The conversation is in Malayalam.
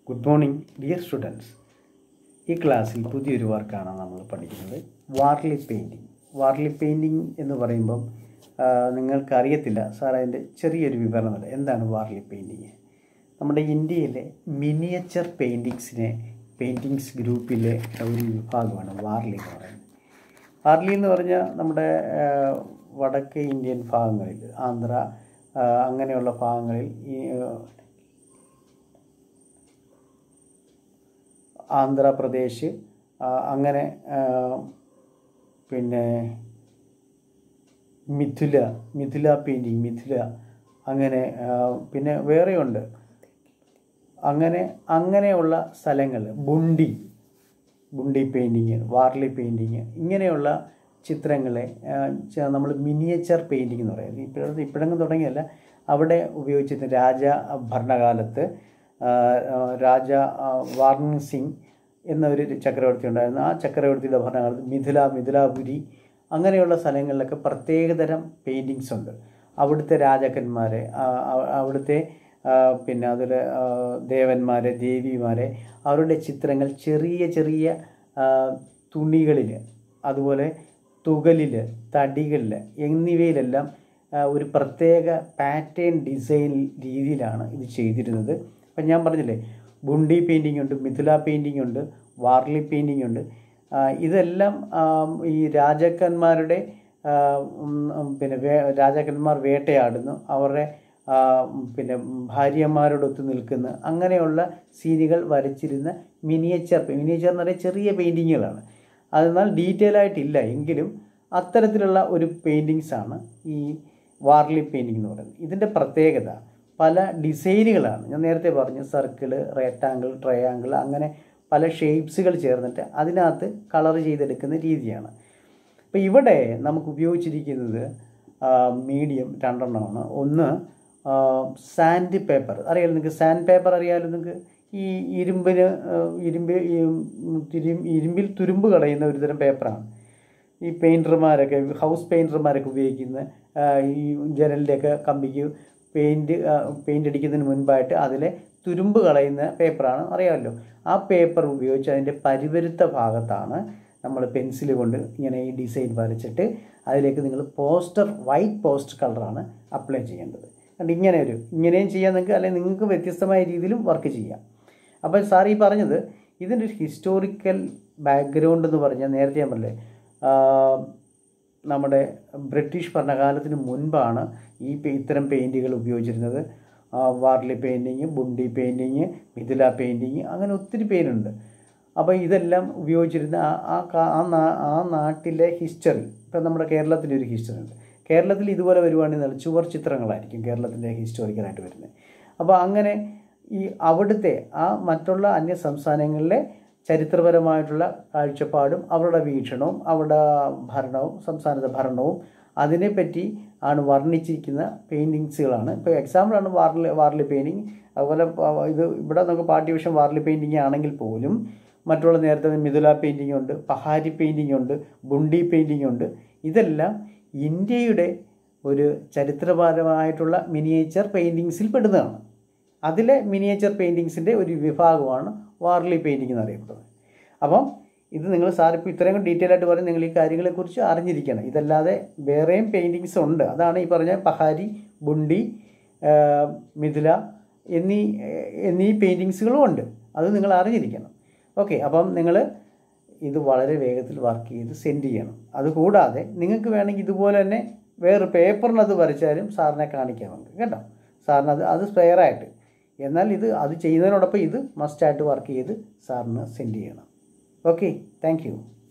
ഗുഡ് മോർണിംഗ് ഡിയർ സ്റ്റുഡൻസ് ഈ ക്ലാസ്സിൽ പുതിയൊരു വർക്കാണ് നമ്മൾ പഠിക്കുന്നത് വാർലി പെയിൻറ്റിങ് വാർലി പെയിൻറ്റിങ് എന്ന് പറയുമ്പം ആ, നിങ്ങൾക്കറിയത്തില്ല സാർ അതിൻ്റെ ചെറിയൊരു വിവരണം തരാം എന്താണ് വാർലി പെയിൻറ്റിങ് നമ്മുടെ ഇന്ത്യയിലെ മിനിയേച്ചർ പെയിൻറ്റിങ്സിനെ പെയിൻറ്റിങ്സ് ഗ്രൂപ്പിലെ ഒരു വിഭാഗമാണ് വാർലി എന്ന് പറയുന്നത് വാർലി എന്ന് പറഞ്ഞാൽ നമ്മുടെ ആ, വടക്കേ ഇന്ത്യൻ ഭാഗങ്ങളിൽ ആന്ധ്ര ആ, അങ്ങനെയുള്ള ഭാഗങ്ങളിൽ ഈ ആ, ആന്ധ്രാപ്രദേശ് ആ, അങ്ങനെ ആ, പിന്നെ മിഥുല മിഥുല പെയിൻറ്റിങ് മിഥുല അങ്ങനെ ആ, പിന്നെ വേറെയുണ്ട് അങ്ങനെ അങ്ങനെയുള്ള സ്ഥലങ്ങൾ ബുണ്ടി ബുണ്ടി പെയിൻറ്റിങ് വാർലി പെയിൻറ്റിങ് ഇങ്ങനെയുള്ള ചിത്രങ്ങളെ നമ്മൾ മിനിയേച്ചർ പെയിൻറ്റിങ് എന്ന് പറയുന്നത് ഇപ്പോഴത്തെ ഇപ്പോഴെങ്കിലും തുടങ്ങിയല്ല അവിടെ ഉപയോഗിച്ചിരുന്ന രാജ ഭരണകാലത്ത് ആ, ആ, രാജ ആ, വാർൺ സിംഗ് എന്നൊരു ചക്രവർത്തി ഉണ്ടായിരുന്നു ആ ചക്രവർത്തിയുടെ ഭരണകാലത്ത് മിഥില മിഥിലാപുരി അങ്ങനെയുള്ള സ്ഥലങ്ങളിലൊക്കെ പ്രത്യേകതരം പെയിൻറ്റിങ്സ് ഉണ്ട് അവിടുത്തെ രാജാക്കന്മാരെ ആ, ആ- അവിടുത്തെ ആ, പിന്നെ അതിൽ ദേവന്മാരെ ദേവിമാരെ അവരുടെ ചിത്രങ്ങൾ ചെറിയ ചെറിയ തുണികളിൽ അതുപോലെ തുകലിൽ തടികളിൽ എന്നിവയിലെല്ലാം ആ, ഒരു പ്രത്യേക പാറ്റേൺ ഡിസൈൻ രീതിയിലാണ് ഇത് ചെയ്തിരുന്നത് അപ്പം ഞാൻ പറഞ്ഞില്ലേ ബുണ്ടി പെയിൻറ്റിംഗ് ഉണ്ട് മിഥില പെയിൻറ്റിംഗ് ഉണ്ട് വാർലി പെയിൻറ്റിംഗ് ഉണ്ട് ആ, ഇതെല്ലാം ആം, ഈ രാജാക്കന്മാരുടെ ആ, ഉം, ഉം, പിന്നെ വേ രാജാക്കന്മാർ വേട്ടയാടുന്നു അവരുടെ ആ, ഉം, പിന്നെ ഭാര്യമാരോടൊത്ത് നിൽക്കുന്ന അങ്ങനെയുള്ള സീനുകൾ വരച്ചിരുന്ന മിനിയേച്ചർ മിനിയേച്ചർ എന്ന് പറയുന്ന ചെറിയ പെയിൻറ്റിങ്ങുകളാണ് അതെന്നാൽ ഡീറ്റെയിൽ ആയിട്ടില്ല എങ്കിലും അത്തരത്തിലുള്ള ഒരു പെയിൻറ്റിങ്സ് ആണ് ഈ വാർലി പെയിൻറ്റിംഗ് എന്ന് പറയുന്നത് ഇതിൻ്റെ പ്രത്യേകത പല ഡിസൈനുകളാണ് ഞാൻ നേരത്തെ പറഞ്ഞു സർക്കിള് റെക്ടാങ്കിൾ ട്രയാങ്കിൾ അങ്ങനെ പല ഷേപ്സുകൾ ചേർന്നിട്ട് അതിനകത്ത് കളർ ചെയ്തെടുക്കുന്ന രീതിയാണ് അപ്പോൾ ഇവിടെ നമുക്ക് ഉപയോഗിച്ചിരിക്കുന്നത് മീഡിയം രണ്ടെണ്ണമാണ് ഒന്ന് സാൻഡ് പേപ്പർ അറിയാലോ നിങ്ങൾക്ക് സാൻഡ് പേപ്പർ അറിയാലോ നിങ്ങൾക്ക് ഈ ഇരുമ്പിന് ആ, ഇരുമ്പ് ഈ തിരും ഇരുമ്പിൽ തുരുമ്പ് കളയുന്ന ഒരു തരം പേപ്പറാണ് ഈ പെയിൻറ്റർമാരൊക്കെ ഹൗസ് പെയിൻറ്റർമാരൊക്കെ ഉപയോഗിക്കുന്ന ആ, ഈ ജനലിൻ്റെയൊക്കെ കമ്പിക്ക് പെയിൻറ്റ് പെയിൻ്റ് അടിക്കുന്നതിന് മുൻപായിട്ട് അതിലെ തുരുമ്പ് കളയുന്ന പേപ്പറാണ് അറിയാമല്ലോ ആ പേപ്പർ ഉപയോഗിച്ച് അതിൻ്റെ പരിവരുത്ത ഭാഗത്താണ് നമ്മൾ പെൻസിൽ കൊണ്ട് ഇങ്ങനെ ഈ ഡിസൈൻ വരച്ചിട്ട് അതിലേക്ക് നിങ്ങൾ പോസ്റ്റർ വൈറ്റ് പോസ്റ്റ് കളറാണ് അപ്ലൈ ചെയ്യേണ്ടത് കണ്ട് ഇങ്ങനെ ഒരു ഇങ്ങനെയും ചെയ്യാം നിങ്ങൾക്ക് അല്ലെങ്കിൽ നിങ്ങൾക്ക് വ്യത്യസ്തമായ രീതിയിലും വർക്ക് ചെയ്യാം അപ്പോൾ സാർ ഈ പറഞ്ഞത് ഇതിൻ്റെ ഒരു ഹിസ്റ്റോറിക്കൽ ബാക്ക്ഗ്രൗണ്ട് എന്ന് പറഞ്ഞാൽ നേരത്തെ ഞാൻ പറഞ്ഞില്ലേ ആ, നമ്മുടെ ബ്രിട്ടീഷ് ഭരണകാലത്തിന് മുൻപാണ് ഈ പെ- ഇത്തരം പെയിൻറ്റുകൾ ഉപയോഗിച്ചിരുന്നത് ആ, Warli painting Bundi painting Mithila painting അങ്ങനെ ഒത്തിരി പേരുണ്ട് അപ്പോൾ ഇതെല്ലാം ഉപയോഗിച്ചിരുന്ന ആ ആ കാ- ആ നാ- ആ നാട്ടിലെ ഹിസ്റ്ററി ഇപ്പം നമ്മുടെ കേരളത്തിൻ്റെ ഒരു ഹിസ്റ്ററി ഉണ്ട് കേരളത്തിൽ ഇതുപോലെ വരുവാണെങ്കിൽ നല്ല ചുവർ ചിത്രങ്ങളായിരിക്കും കേരളത്തിൻ്റെ ഹിസ്റ്റോറിക്കലായിട്ട് വരുന്നത് അപ്പോൾ അങ്ങനെ ഈ അവിടുത്തെ ആ മറ്റുള്ള അന്യ സംസ്ഥാനങ്ങളിലെ ചരിത്രപരമായിട്ടുള്ള കാഴ്ചപ്പാടും അവരുടെ വീക്ഷണവും അവരുടെ ഭരണവും സംസ്ഥാനത്തെ ഭരണവും അതിനെപ്പറ്റി ആണ് വർണ്ണിച്ചിരിക്കുന്ന പെയിൻറ്റിങ്സുകളാണ് ഇപ്പോൾ എക്സാമ്പിളാണ് വാർലി വാർലി പെയിൻറ്റിങ് അതുപോലെ പ- ഇത് ഇവിടെ നമുക്ക് പാഠ്യവിഷയം വാർലി പെയിൻറ്റിങ് ആണെങ്കിൽ പോലും മറ്റുള്ള നേരത്തെ മിഥുല പെയിൻറ്റിംഗ് ഉണ്ട് പഹാരി പെയിൻറ്റിംഗ് ഉണ്ട് ബുണ്ടി പെയിൻറ്റിംഗ് ഉണ്ട് ഇതെല്ലാം ഇന്ത്യയുടെ ഒരു ചരിത്രപരമായിട്ടുള്ള മിനിയേച്ചർ പെയിൻറ്റിങ്സിൽ പെടുന്നതാണ് അതിലെ മിനിയേച്ചർ പെയിൻറ്റിങ്സിൻ്റെ ഒരു വിഭാഗമാണ് വാർലി പെയിൻറ്റിംഗ് എന്നറിയപ്പെടുന്നത് അപ്പം ഇത് നിങ്ങൾ സാർ ഇപ്പോൾ ഇത്രയും ഡീറ്റെയിൽ ആയിട്ട് പറഞ്ഞ് നിങ്ങൾ ഈ കാര്യങ്ങളെക്കുറിച്ച് അറിഞ്ഞിരിക്കണം ഇതല്ലാതെ വേറെയും പെയിൻറ്റിങ്സ് ഉണ്ട് അതാണ് ഈ പറഞ്ഞ പഹാരി ബുണ്ടി ആ, മിഥില എന്നീ എന്നീ പെയിൻറ്റിങ്സുകളും ഉണ്ട് അത് നിങ്ങൾ അറിഞ്ഞിരിക്കണം ഓക്കെ അപ്പം നിങ്ങൾ ഇത് വളരെ വേഗത്തിൽ വർക്ക് ചെയ്ത് സെൻഡ് ചെയ്യണം അതുകൂടാതെ നിങ്ങൾക്ക് വേണമെങ്കിൽ ഇതുപോലെ തന്നെ വേറെ പേപ്പറിനത് വരച്ചാലും സാറിനെ കാണിക്കാം നമുക്ക് കേട്ടോ സാറിന് അത് അത് സ്പെയറായിട്ട് എന്നാൽ ഇത് അത് ചെയ്യുന്നതിനോടൊപ്പം ഇത് മസ്റ്റായിട്ട് വർക്ക് ചെയ്ത് സാറിന് സെൻഡ് ചെയ്യണം ഓക്കെ താങ്ക് യു